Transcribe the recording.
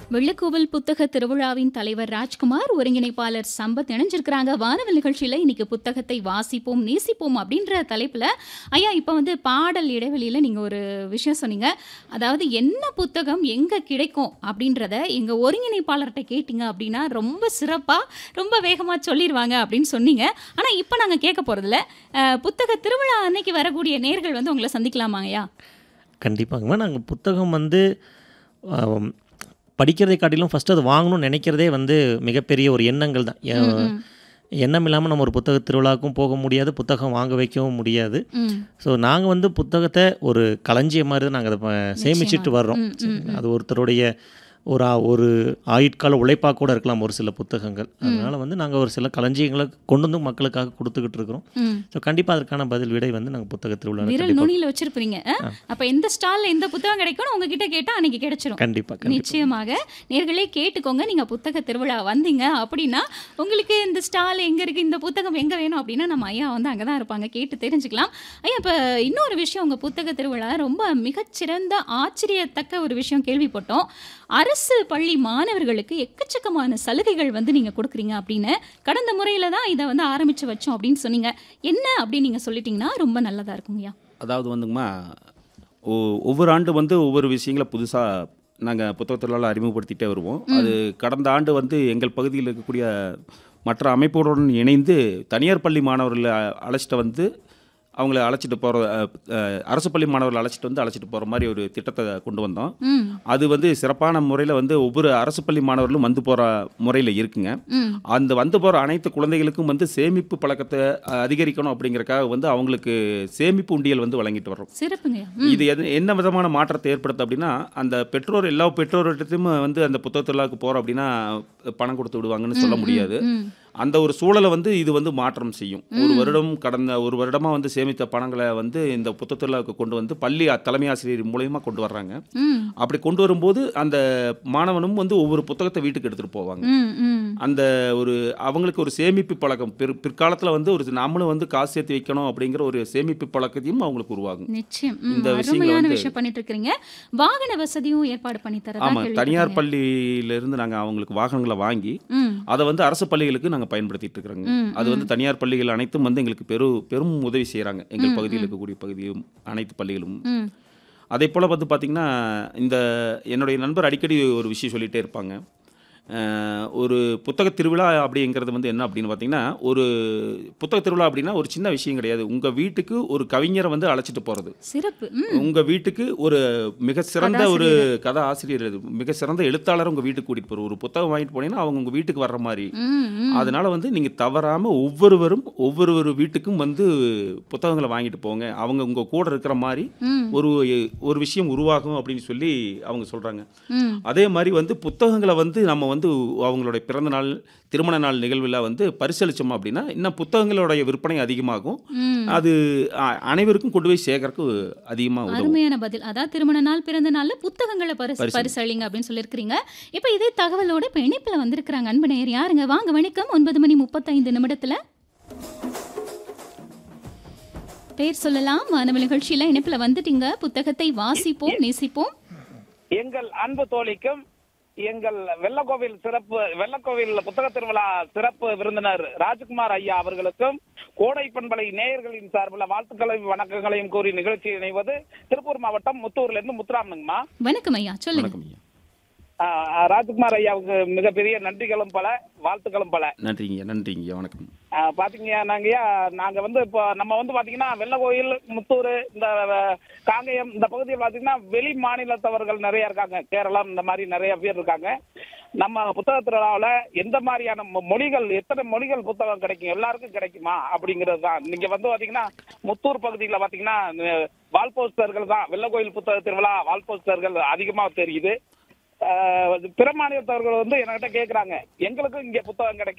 வெள்ளக்கோவில் புத்தக திருவிழாவின் தலைவர் ராஜ்குமார் ஒருங்கிணைப்பாளர் சம்பத் இணைஞ்சிருக்கிறாங்க வானவல் நிகழ்ச்சியில இன்னைக்கு புத்தகத்தை வாசிப்போம் நேசிப்போம் அப்படின்ற தலைப்புல ஐயா இப்போ வந்து பாடல் இடைவெளியில நீங்க ஒரு விஷயம் சொன்னீங்க அதாவது என்ன புத்தகம் எங்க கிடைக்கும் அப்படின்றத எங்க ஒருங்கிணைப்பாளர்கிட்ட கேட்டீங்க அப்படின்னா ரொம்ப சிறப்பா ரொம்ப வேகமா சொல்லிடுவாங்க அப்படின்னு சொன்னீங்க ஆனா இப்போ நாங்க கேட்க போறதில்ல அஹ், புத்தக திருவிழா அன்னைக்கு வரக்கூடிய நேர்கள் வந்து உங்களை சந்திக்கலாமா ஐயா கண்டிப்பாங்கம்மா நாங்கள் புத்தகம் வந்து ஆம், படிக்கிறதை காட்டிலும் ஃபஸ்ட்டு அது வாங்கணும்னு நினைக்கிறதே வந்து மிகப்பெரிய ஒரு எண்ணங்கள் தான் எ- ம், ம். எண்ணம் இல்லாமல் நம்ம ஒரு புத்தக திருவிழாவுக்கும் போக முடியாது புத்தகம் வாங்க வைக்கவும் முடியாது ம் ஸோ நாங்கள் வந்து புத்தகத்தை ஒரு களஞ்சியம் மாதிரி தான் நாங்கள் அதை ப- சேமிச்சிட்டு வர்றோம் ம், ம், சரிங்களா? அது ஒருத்தருடைய ஒரு ஆ- ஒரு ஆயுட்கால உழைப்பாக கூட இருக்கலாம் ஒரு சில புத்தகங்கள் அதனால் வந்து நாங்கள் ஒரு சில களஞ்சியங்களை கொண்டு வந்து மக்களுக்காக கொடுத்துக்கிட்டு இருக்கிறோம் ம் ஸோ கண்டிப்பாக அதற்கான பதில் விடை வந்து நாங்கள் புத்தக திருவிழா விரல் நுனியில வச்சிருப்பீங்க அஹ்? அப்ப எந்த ஸ்டால்ல எந்த புத்தகம் கிடைக்கும்னு உங்ககிட்ட கேட்டா அன்னைக்கு கிடைச்சிரும் கண்டிப்பாக கண்டிப்பாக நிச்சயமாக நேர்களே கேட்டுக்கோங்க நீங்க புத்தக திருவிழா வந்தீங்க அப்படின்னா உங்களுக்கு இந்த ஸ்டால் எங்க இருக்கு இந்த புத்தகம் எங்க வேணும் அப்படின்னா நம்ம ஐயா வந்து அங்கதான் இருப்பாங்க கேட்டு தெரிஞ்சுக்கலாம் ஐயா இப்ப இன்னொரு விஷயம் உங்க புத்தக திருவிழா ரொம்ப மிகச்சிறந்த ஆச்சரியத்தக்க ஒரு விஷயம் கேள்விப்பட்டோம் அரசு பள்ளி மாணவர்களுக்கு எக்கச்சக்கமான சலுகைகள் வந்து நீங்க கொடுக்குறீங்க அப்படின்னு கடந்த முறையில தான் இதை வந்து ஆரம்பிச்சு வச்சோம் அப்படின்னு சொன்னீங்க என்ன அப்படின்னு நீங்க சொல்லிட்டீங்கன்னா ரொம்ப நல்லதா இருக்குங்கய்யா அதாவது வந்துங்கம்மா ஒ- ஒவ்வொரு ஆண்டு வந்து ஒவ்வொரு விஷயங்களை புதுசாக நாங்கள் புத்தகத்திலால் அறிமுகப்படுத்திட்டே வருவோம் அது கடந்த ஆண்டு வந்து எங்கள் பகுதியில் இருக்கக்கூடிய மற்ற அமைப்புகளுடன் இணைந்து தனியார் பள்ளி மாணவர்களை அழைச்சிட்டு வந்து அவங்கள அழைச்சிட்டு போகிற அரசு பள்ளி மாணவர்களை அழைச்சிட்டு வந்து அழைச்சிட்டு போகிற மாதிரி ஒரு திட்டத்தை கொண்டு வந்தோம் ம் அது வந்து சிறப்பான முறையில் வந்து ஒவ்வொரு அரசு பள்ளி மாணவர்களும் வந்து போகிற முறையில் இருக்குங்க ம் அந்த வந்து போகிற அனைத்து குழந்தைகளுக்கும் வந்து சேமிப்பு பழக்கத்தை அஹ், அதிகரிக்கணும் அப்படிங்கறக்காக வந்து அவங்களுக்கு சேமிப்பு உண்டியல் வந்து வழங்கிட்டு வர்றோம் சிறப்புங்கய்யா ம் இது எது என்ன விதமான மாற்றத்தை ஏற்படுத்து அப்படின்னா அந்த பெற்றோர் எல்லா பெற்றோர்கிட்டையும் வந்து அந்த புத்தக திருவிழாவுக்கு போகிறோம் அப்படின்னா பணம் கொடுத்து விடுவாங்கன்னு சொல்ல முடியாது ம் அந்த ஒரு சூழலை வந்து இது வந்து மாற்றம் செய்யும் ஒரு வருடம் கடந்த ஒரு வருடமாக வந்து சேமித்த பணங்களை வந்து இந்த புத்தக திருவிழாவுக்கு கொண்டு வந்து பள்ளி அ- தலைமை ஆசிரியர் மூலயமா கொண்டு வர்றாங்க ம் அப்படி கொண்டு வரும்போது அந்த மாணவனும் வந்து ஒவ்வொரு புத்தகத்தை வீட்டுக்கு எடுத்துகிட்டு போவாங்க ம் ம் அந்த ஒரு அவங்களுக்கு ஒரு சேமிப்பு பழக்கம் பிற் பிற்காலத்தில் வந்து ஒரு நாமளும் வந்து காசு சேர்த்து வைக்கணும் அப்படிங்கிற ஒரு சேமிப்பு பழக்கத்தையும் அவங்களுக்கு உருவாகும் நிச்சயம் ம், இந்த விஷயங்கள் அருமையான வந்து- விஷயம் பண்ணிட்டு இருக்கீங்க வாகன வசதியும் ஏற்பாடு பண்ணி தரதா ஆமாம் தனியார் கேள்விப்பட்டேங்க. பள்ளியிலிருந்து நாங்கள் அவங்களுக்கு வாகனங்களை வாங்கி ம் அதை வந்து அரசு பள்ளிகளுக்கு நாங்கள் பயன்படுத்திட்டு இருக்கிறோங்க ம், அது வந்து தனியார் பள்ளிகள் அனைத்தும் வந்து எங்களுக்கு பெரு பெரும் உதவி செய்கிறாங்க எங்கள் பகுதியில் இருக்கக்கூடிய பகுதியும் அனைத்து பள்ளிகளும் ம் அதே போல் வந்து பார்த்திங்கன்னா இந்த என்னுடைய நண்பர் அடிக்கடி ஒரு விஷயம் சொல்லிகிட்டே இருப்பாங்க அஹ், ஒரு புத்தக திருவிழா அப்படிங்கிறது வந்து என்ன அப்படின்னு பார்த்தீங்கன்னா ஒரு புத்தக திருவிழா அப்படின்னா ஒரு சின்ன விஷயம் கிடையாது உங்கள் வீட்டுக்கு ஒரு கவிஞரை வந்து அழைச்சிட்டு போகிறது சிறப்பு ம் உங்கள் வீட்டுக்கு ஒரு மிக சிறந்த ஒரு கதை ஆசிரியர் இது. மிக சிறந்த எழுத்தாளர் உங்கள் வீட்டுக்கு கூட்டிகிட்டு போகிற ஒரு புத்தகம் வாங்கிட்டு போனீங்கன்னா அவங்க உங்கள் வீட்டுக்கு வர்ற மாதிரி ம் ம் அதனால வந்து நீங்கள் தவறாமல் ஒவ்வொருவரும் ஒவ்வொரு வீட்டுக்கும் வந்து புத்தகங்களை வாங்கிட்டு போங்க அவங்க உங்கள் கூட இருக்கிற மாதிரி ம் ஒரு ஒரு விஷயம் உருவாகும் அப்படின்னு சொல்லி அவங்க சொல்கிறாங்க ம் அதே மாதிரி வந்து புத்தகங்களை வந்து நம்ம வந்து அவங்களுடைய பிறந்த நாள் திருமண நாள் நிகழ்வில் வந்து பரிசளிச்சோம் அப்படின்னா இன்னும் புத்தகங்களுடைய விற்பனை அதிகமாகும் ம் அது அ- அனைவருக்கும் கொண்டு போய் சேர்க்கறதுக்கு அதிகமாக உதவும் அருமையான பதில் அதான் திருமண நாள் பிறந்த நாள்ல புத்தகங்களை பரிசு பரிசு. பரிசளிங்க அப்படின்னு சொல்லியிருக்கிறீங்க இப்போ இதே தகவலோட இப்போ இணைப்புல வந்திருக்கிறாங்க அன்பு நேயர் யாருங்க வாங்க வணக்கம் ஒன்பது மணி முப்பத்தைந்து நிமிடத்துல பேர் சொல்லலாம் மாணவ நிகழ்ச்சியில இணைப்புல வந்துட்டீங்க புத்தகத்தை வாசிப்போம் நேசிப்போம் எங்கள் அன்பு தோழிக்கும் எங்கள் வெள்ளக்கோவில் சிறப்பு வெள்ளக்கோவில் புத்தக திருவிழா சிறப்பு விருந்தினர் ராஜ்குமார் ஐயா அவர்களுக்கும் கோடை பண்பலை நேயர்களின் சார்பில் வாழ்த்துக்களையும் வணக்கங்களையும் கூறி நிகழ்ச்சி இணைவது திருப்பூர் மாவட்டம் முத்தூர்ல இருந்து முத்துராமனுங்கம்மா வணக்கம் ஐயா சொல்லுங்க வணக்கம் ஐயா ஆஹ் ராஜ்குமார் ஐயாவுக்கு மிகப்பெரிய நன்றிகளும் பல வாழ்த்துக்களும் பல நன்றிங்க நன்றிங்க வணக்கம் ஆஹ் பாத்தீங்க நாங்கய்யா நாங்க வந்து இப்போ நம்ம வந்து பாத்தீங்கன்னா வெள்ளக்கோயில் முத்தூர் இந்த அஹ், காங்கேயம் இந்த பகுதியில் பாத்தீங்கன்னா வெளி மாநிலத்தவர்கள் நிறைய இருக்காங்க கேரளம் இந்த மாதிரி நிறைய பேர் இருக்காங்க நம்ம புத்தக திருவிழாவில் எந்த மாதிரியான மொ- மொழிகள் எத்தனை மொழிகள் புத்தகம் கிடைக்கும் எல்லாருக்கும் கிடைக்குமா அப்படிங்கிறது தான் நீங்க வந்து பாத்தீங்கன்னா முத்தூர் பகுதியில் பாத்தீங்கன்னா அஹ், வால் போஸ்டர்கள் தான் வெள்ளக்கோயில் புத்தக திருவிழா வால் போஸ்டர்கள் அதிகமா தெரியுது ஆஹ், பிற மாநிலத்தவர்கள் வந்து என்கிட்ட கேக்குறாங்க எங்களுக்கும் இங்க புத்தகம் கிடைக்கும்